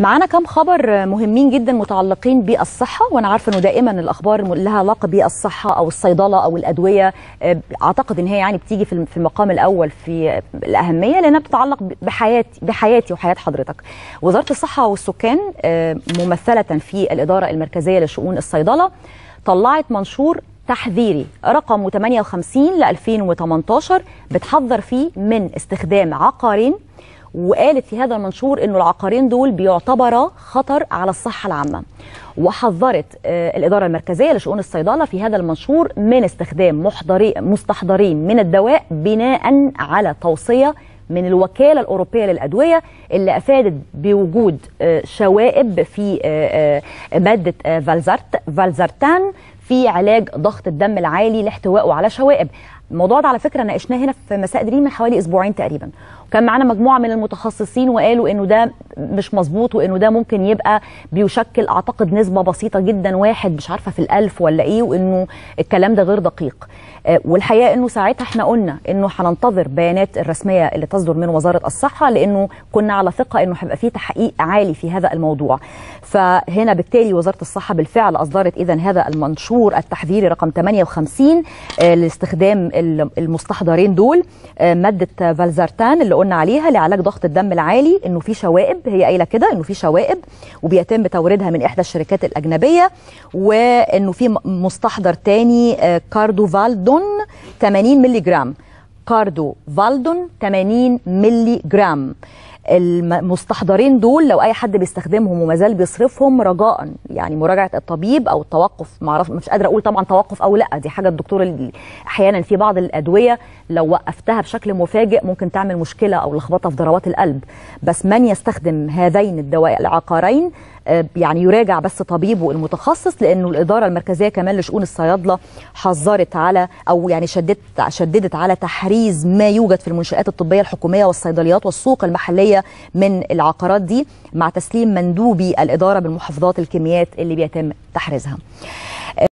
معانا كم خبر مهمين جدا متعلقين بالصحة وأنا عارفة أنه دائما الأخبار لها علاقة بالصحة أو الصيدلة أو الأدوية أعتقد أن هي يعني بتيجي في المقام الأول في الأهمية لأنها بتتعلق بحياتي بحياتي وحياة حضرتك وزارة الصحة والسكان ممثلة في الإدارة المركزية لشؤون الصيدلة طلعت منشور تحذيري رقم 58 ل 2018 بتحذر فيه من استخدام عقارين وقالت في هذا المنشور انه العقارين دول بيعتبرا خطر على الصحه العامه وحذرت الاداره المركزيه لشؤون الصيدله في هذا المنشور من استخدام محضري مستحضرين من الدواء بناء على توصيه من الوكاله الاوروبيه للادويه اللي افادت بوجود شوائب في ماده فالزارت فالزارتان في علاج ضغط الدم العالي لاحتوائه على شوائب الموضوع ده على فكره ناقشناه هنا في مساء دريم من حوالي اسبوعين تقريبا وكان معانا مجموعه من المتخصصين وقالوا انه ده مش مظبوط وانه ده ممكن يبقى بيشكل اعتقد نسبه بسيطه جدا واحد مش عارفه في الالف ولا ايه وانه الكلام ده غير دقيق والحقيقه انه ساعتها احنا قلنا انه هننتظر بيانات الرسميه اللي تصدر من وزاره الصحه لانه كنا على ثقه انه هيبقى في تحقيق عالي في هذا الموضوع فهنا بالتالي وزاره الصحه بالفعل اصدرت اذا هذا المنشور التحذيري رقم 58 لاستخدام المستحضرين دول ماده فالزارتان اللي قلنا عليها لعلاج ضغط الدم العالي انه في شوائب هي قايله كده انه في شوائب وبيتم توريدها من احدى الشركات الاجنبيه وانه في مستحضر تاني كاردو فالدون 80 مللي جرام كاردو فالدون 80 مللي جرام المستحضرين دول لو اي حد بيستخدمهم وما زال بيصرفهم رجاء يعني مراجعه الطبيب او التوقف معرف مش قادره اقول طبعا توقف او لا دي حاجه الدكتور اللي احيانا في بعض الادويه لو وقفتها بشكل مفاجئ ممكن تعمل مشكله او لخبطه في ضربات القلب بس من يستخدم هذين الدواء العقارين يعني يراجع بس طبيبه المتخصص لانه الاداره المركزيه كمان لشؤون الصيادله حذرت على او يعني شددت شددت على تحريز ما يوجد في المنشات الطبيه الحكوميه والصيدليات والسوق المحليه من العقارات دي مع تسليم مندوبي الاداره بالمحافظات الكميات اللي بيتم تحريزها